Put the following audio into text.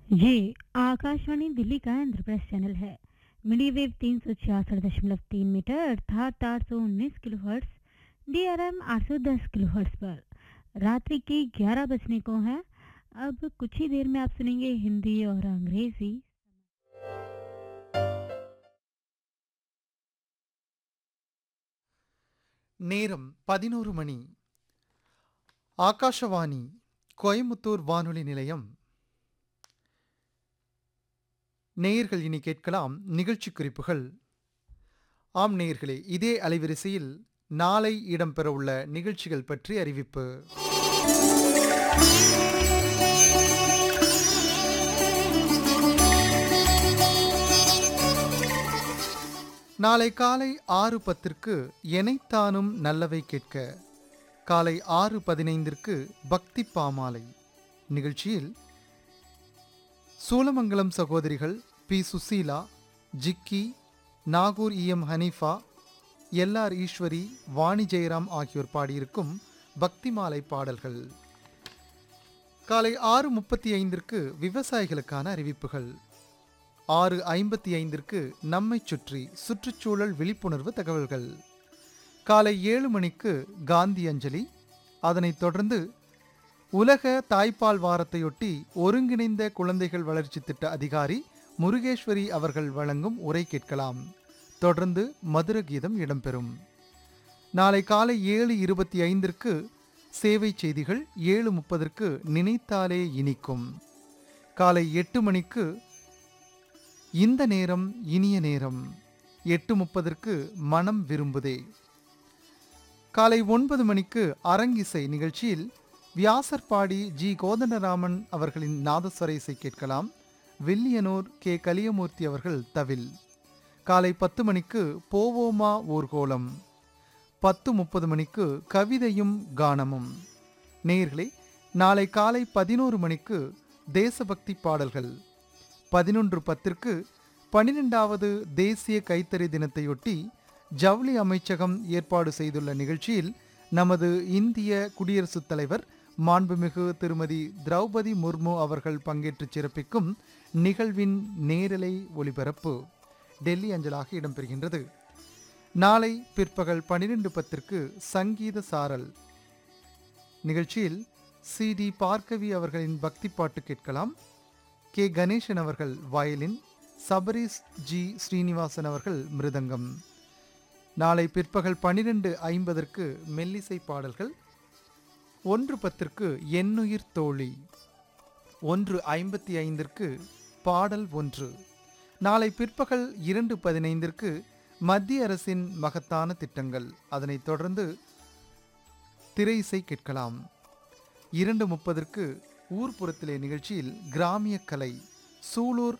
ये आकाशवाणी दिल्ली का इंद्रप्रस्थ चैनल है मीडिया वेव तीन सौ छियासठ दशमलव तीन मीटर अर्थात आठ सौ उन्नीस kilo hertz D R M आठ सौ दस किलो हर्ट्स पर रात्रि के ग्यारह बजने को है अब कुछ ही देर में आप सुनेंगे हिंदी और अंग्रेजी நேரம் பதினோரு மணி ஆகாஷவாணி கோயமுத்தூர் வானொலி நிலையம் நேயர்கள் இனி கேட்கலாம் நிகழ்ச்சி குறிப்புகள் ஆம் நேயர்களே இதே அலைவரிசையில் நாளை இடம்பெறவுள்ள நிகழ்ச்சிகள் பற்றி அறிவிப்பு நாளை காலை ஆறு பத்திற்கு எனைத்தானும் நல்லவை கேட்க காலை ஆறு பதினைந்திற்கு பக்தி பாமாலை நிகழ்ச்சியில் சூலமங்கலம் சகோதரிகள் P Susheela Jikki Nagore E M Haneefa L R Eswari Vani Jayaram ஆகியோர் பாடியிருக்கும் பக்தி மாலை பாடல்கள் காலை ஆறு முப்பத்தி ஐந்திற்கு விவசாயிகளுக்கான அறிவிப்புகள் ஆறு ஐம்பத்தி ஐந்திற்கு நம்மைச் சுற்றி சுற்றுச்சூழல் விழிப்புணர்வு தகவல்கள் காலை ஏழு மணிக்கு காந்தி அஞ்சலி அதனைத் தொடர்ந்து உலக தாய்ப்பால் வாரத்தையொட்டி ஒருங்கிணைந்த குழந்தைகள் வளர்ச்சி திட்ட அதிகாரி முருகேஸ்வரி அவர்கள் வழங்கும் உரை கேட்கலாம் தொடர்ந்து மதுர கீதம் இடம்பெறும் நாளை காலை ஏழு இருபத்தி ஐந்திற்கு சேவை செய்திகள் ஏழு முப்பதற்கு நினைத்தாலே இனிக்கும் காலை எட்டு மணிக்கு இந்த நேரம் இனிய நேரம் எட்டு முப்பதற்கு மனம் விரும்புதே காலை ஒன்பது மணிக்கு அரங்கிசை நிகழ்ச்சியில் வியாசர்பாடி ஜி கோதண்டராமன் அவர்களின் நாதஸ்வர இசை கேட்கலாம் வில்லியனூர் கே கலியமூர்த்தி அவர்கள் தவில் காலை பத்து மணிக்கு போவோமா ஊர்கோலம் பத்து முப்பது மணிக்கு கவிதையும் கானமும் நேயர்களே நாளை காலை பதினோரு மணிக்கு தேசபக்தி பாடல்கள் பதினொன்று பத்திற்கு பனிரெண்டாவது தேசிய கைத்தறி தினத்தையொட்டி ஜவுளி அமைச்சகம் ஏற்பாடு செய்துள்ள நிகழ்ச்சியில் நமது இந்திய குடியரசுத் தலைவர் மாண்புமிகு திருமதி திரௌபதி முர்மு அவர்கள் பங்கேற்று சிறப்பிக்கும் நிகழ்வின் நேரலை ஒளிபரப்பு டெல்லி அஞ்சலாக இடம்பெறுகின்றது நாளை பிற்பகல் பனிரெண்டு பத்திற்கு சங்கீத சாரல் நிகழ்ச்சியில் சி டி பார்க்கவி அவர்களின் பக்தி பாட்டு கேட்கலாம் கே கணேசன் அவர்கள் வயலின் சபரீஸ் ஜி ஸ்ரீனிவாசன் அவர்கள் மிருதங்கம் நாளை பிற்பகல் பனிரெண்டு ஐம்பதற்கு மெல்லிசை பாடல்கள் ஒன்று பத்திற்கு எண்ணுயிர் தோழி ஒன்று ஐம்பத்தி ஐந்திற்கு பாடல் ஒன்று நாளை பிற்பகல் இரண்டு பதினைந்திற்கு மத்திய அரசின் மகத்தான திட்டங்கள் அதனைத் தொடர்ந்து திரை இசை கேட்கலாம் இரண்டு முப்பதற்கு ஊர்ப்புறத்திலே நிகழ்ச்சியில் கிராமிய கலை சூலூர்